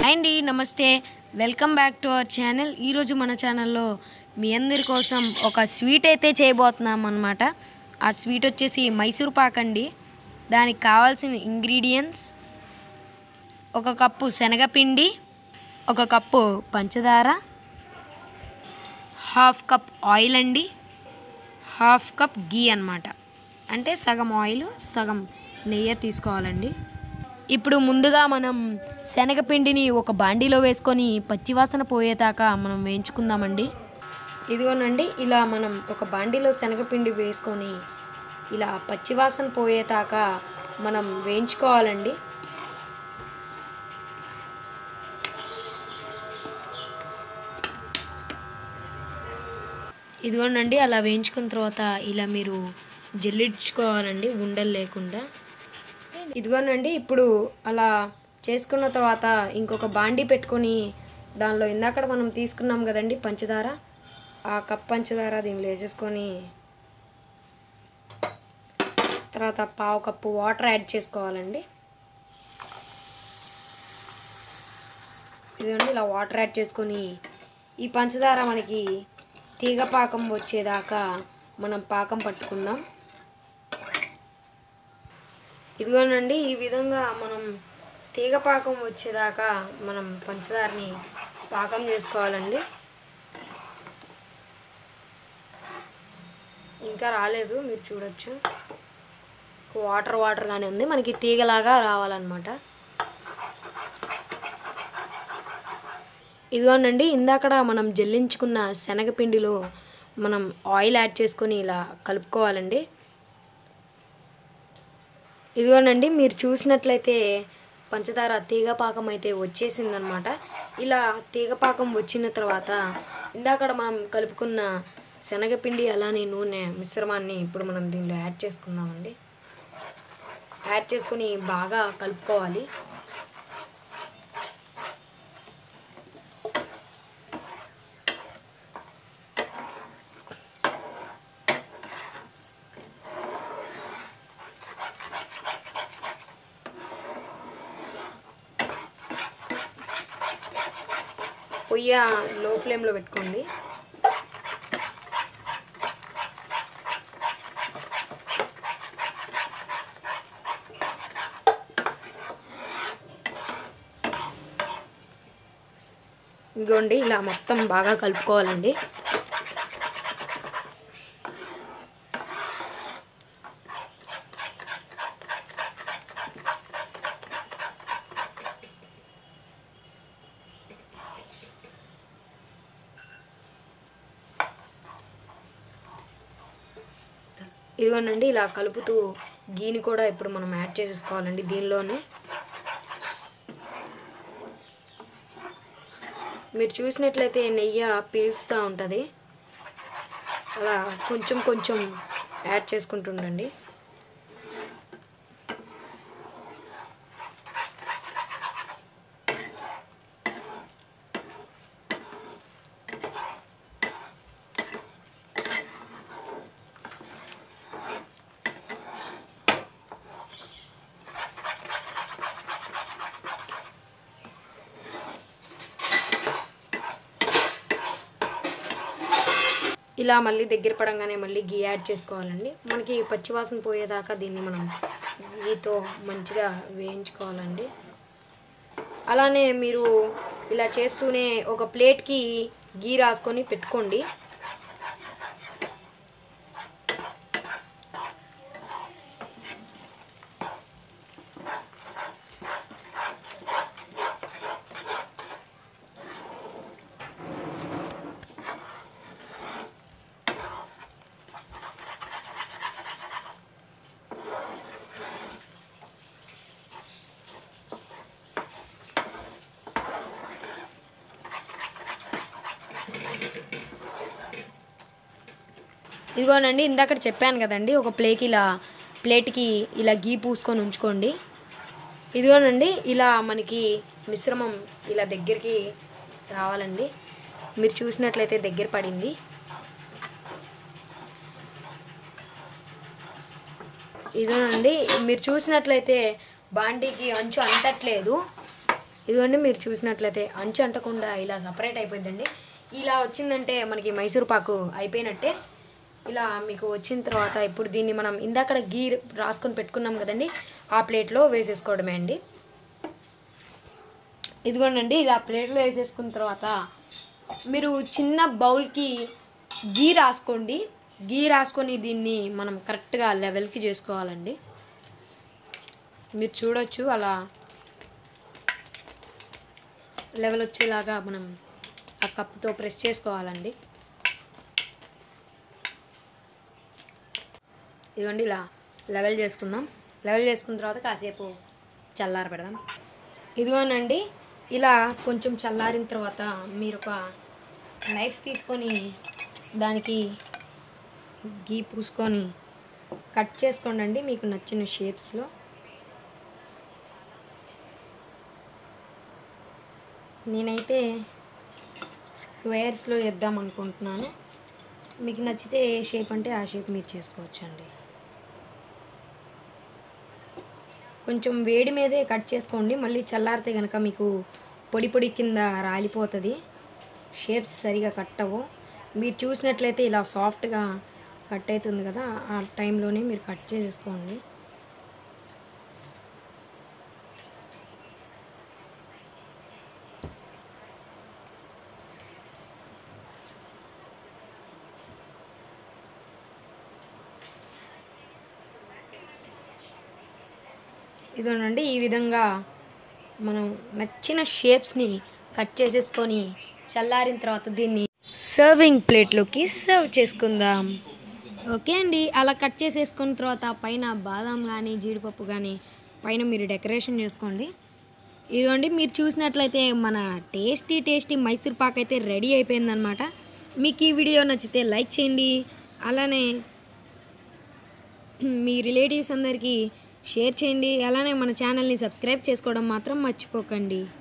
hi అండి నమస్తే welcome back to our channel ఈరోజు మన ఛానల్లో మీ అందరి కోసం ఒక స్వీట్ అయితే చేయబోతున్నాం అనమాట ఆ స్వీట్ వచ్చేసి మైసూర్ పాక్ అండి దానికి కావాల్సిన ఇంగ్రీడియంట్స్ ఒక కప్పు శనగపిండి ఒక కప్పు పంచదార హాఫ్ కప్ ఆయిల్ అండి హాఫ్ కప్ గీ అన్నమాట అంటే సగం ఆయిల్ సగం నెయ్యి తీసుకోవాలండి ఇప్పుడు ముందుగా మనం శనగపిండిని ఒక బాండీలో వేసుకొని పచ్చివాసన పోయేదాకా మనం వేయించుకుందామండి ఇదిగోనండి ఇలా మనం ఒక బాండీలో శనగపిండి వేసుకొని ఇలా పచ్చివాసన పోయేదాకా మనం వేయించుకోవాలండి ఇదిగోనండి అలా వేయించుకున్న తర్వాత ఇలా మీరు జల్లించుకోవాలండి ఉండలు లేకుండా ఇదిగోనండి ఇప్పుడు అలా చేసుకున్న తర్వాత ఇంకొక బాండీ పెట్టుకొని దానిలో ఇందాక మనం తీసుకున్నాం కదండి పంచదార ఆ కప్ పంచదార దీనిలో వేసేసుకొని తర్వాత పావు కప్పు వాటర్ యాడ్ చేసుకోవాలండి ఇదిగోండి ఇలా వాటర్ యాడ్ చేసుకొని ఈ పంచదార మనకి తీగ పాకం వచ్చేదాకా మనం పాకం పట్టుకుందాం ఇదిగోనండి ఈ విధంగా మనం తీగ పాకం వచ్చేదాకా మనం పంచదారని పాకం చేసుకోవాలండి ఇంకా రాలేదు మీరు చూడొచ్చు వాటర్ వాటర్గానే ఉంది మనకి తీగలాగా రావాలన్నమాట ఇదిగోనండి ఇందాకడ మనం జల్లించుకున్న శనగపిండిలో మనం ఆయిల్ యాడ్ చేసుకొని ఇలా కలుపుకోవాలండి ఇదిగోనండి మీరు చూసినట్లయితే పంచదార తీగపాకం అయితే వచ్చేసిందనమాట ఇలా తీగపాకం వచ్చిన తర్వాత ఇందాకడ మనం కలుపుకున్న శనగపిండి అలానే నూనె మిశ్రమాన్ని ఇప్పుడు మనం దీనిలో యాడ్ చేసుకుందామండి యాడ్ చేసుకొని బాగా కలుపుకోవాలి పొయ్య లో ఫ్లేమ్లో పెట్టుకోండి ఇదిగోండి ఇలా మొత్తం బాగా కలుపుకోవాలండి ఇదిగోనండి ఇలా కలుపుతూ గీని కూడా ఇప్పుడు మనం యాడ్ చేసేసుకోవాలండి దీనిలోనే మీరు చూసినట్లయితే నెయ్యి పీల్స్తూ ఉంటుంది అలా కొంచెం కొంచెం యాడ్ చేసుకుంటుండండి ఇలా మళ్ళీ దగ్గర పడంగానే మళ్ళీ గీ యాడ్ చేసుకోవాలండి మనకి పచ్చివాసన పోయేదాకా దీన్ని మనం గీతో మంచిగా వేయించుకోవాలండి అలానే మీరు ఇలా చేస్తూనే ఒక ప్లేట్కి గీ రాసుకొని పెట్టుకోండి ఇదిగోనండి ఇందాక చెప్పాను కదండి ఒక ప్లేకి ఇలా ప్లేట్కి ఇలా గీ పూసుకొని ఉంచుకోండి ఇదిగోనండి ఇలా మనకి మిశ్రమం ఇలా దగ్గరికి రావాలండి మీరు చూసినట్లయితే దగ్గర పడింది ఇదేనండి మీరు చూసినట్లయితే బాండీకి అంచు అంటట్లేదు ఇదిగోండి మీరు చూసినట్లయితే అంచు అంటకుండా ఇలా సపరేట్ అయిపోయిందండి ఇలా వచ్చిందంటే మనకి మైసూర్ పాకు అయిపోయినట్టే ఇలా మీకు వచ్చిన తర్వాత ఇప్పుడు దీన్ని మనం ఇందాక గీ రాసుకొని పెట్టుకున్నాం కదండి ఆ ప్లేట్లో వేసేసుకోవడమే అండి ఇదిగోండి ఇలా ప్లేట్లో వేసేసుకున్న తర్వాత మీరు చిన్న బౌల్కి గీ రాసుకోండి గీ రాసుకొని దీన్ని మనం కరెక్ట్గా లెవెల్కి చేసుకోవాలండి మీరు చూడొచ్చు అలా లెవెల్ వచ్చేలాగా మనం ఆ కప్తో ప్రెస్ చేసుకోవాలండి ఇదిగోండి ఇలా లెవెల్ చేసుకుందాం లెవెల్ చేసుకున్న తర్వాత కాసేపు చల్లార పెడదాం ఇదిగోనండి ఇలా కొంచెం చల్లారిన తర్వాత మీరు ఒక నైఫ్ తీసుకొని దానికి గీ పూసుకొని కట్ చేసుకోండి మీకు నచ్చిన షేప్స్లో నేనైతే స్క్వేర్స్లో వేద్దాం అనుకుంటున్నాను మీకు నచ్చితే ఏ షేప్ అంటే ఆ షేప్ మీరు చేసుకోవచ్చండి కొంచెం వేడి మీదే కట్ చేసుకోండి మళ్ళీ చల్లారితే కనుక మీకు పొడి పొడి కింద రాలిపోతుంది షేప్స్ సరిగా కట్ అవ్వు మీరు చూసినట్లయితే ఇలా సాఫ్ట్గా కట్ అవుతుంది కదా ఆ టైంలోనే మీరు కట్ చేసేసుకోండి ఇదేనండి ఈ విధంగా మనం నచ్చిన షేప్స్ని కట్ చేసేసుకొని చల్లారిన తర్వాత దీన్ని సర్వింగ్ ప్లేట్లోకి సర్వ్ చేసుకుందాం ఓకే అండి అలా కట్ చేసేసుకున్న తర్వాత పైన బాదాం కానీ జీడిపప్పు కానీ పైన మీరు డెకరేషన్ చేసుకోండి ఇదిగోండి మీరు చూసినట్లయితే మన టేస్టీ టేస్టీ మైసూర్ పాక్ అయితే రెడీ అయిపోయిందనమాట మీకు ఈ వీడియో నచ్చితే లైక్ చేయండి అలానే మీ రిలేటివ్స్ అందరికీ షేర్ చేయండి అలానే మన ఛానల్ని సబ్స్క్రైబ్ చేసుకోవడం మాత్రం మర్చిపోకండి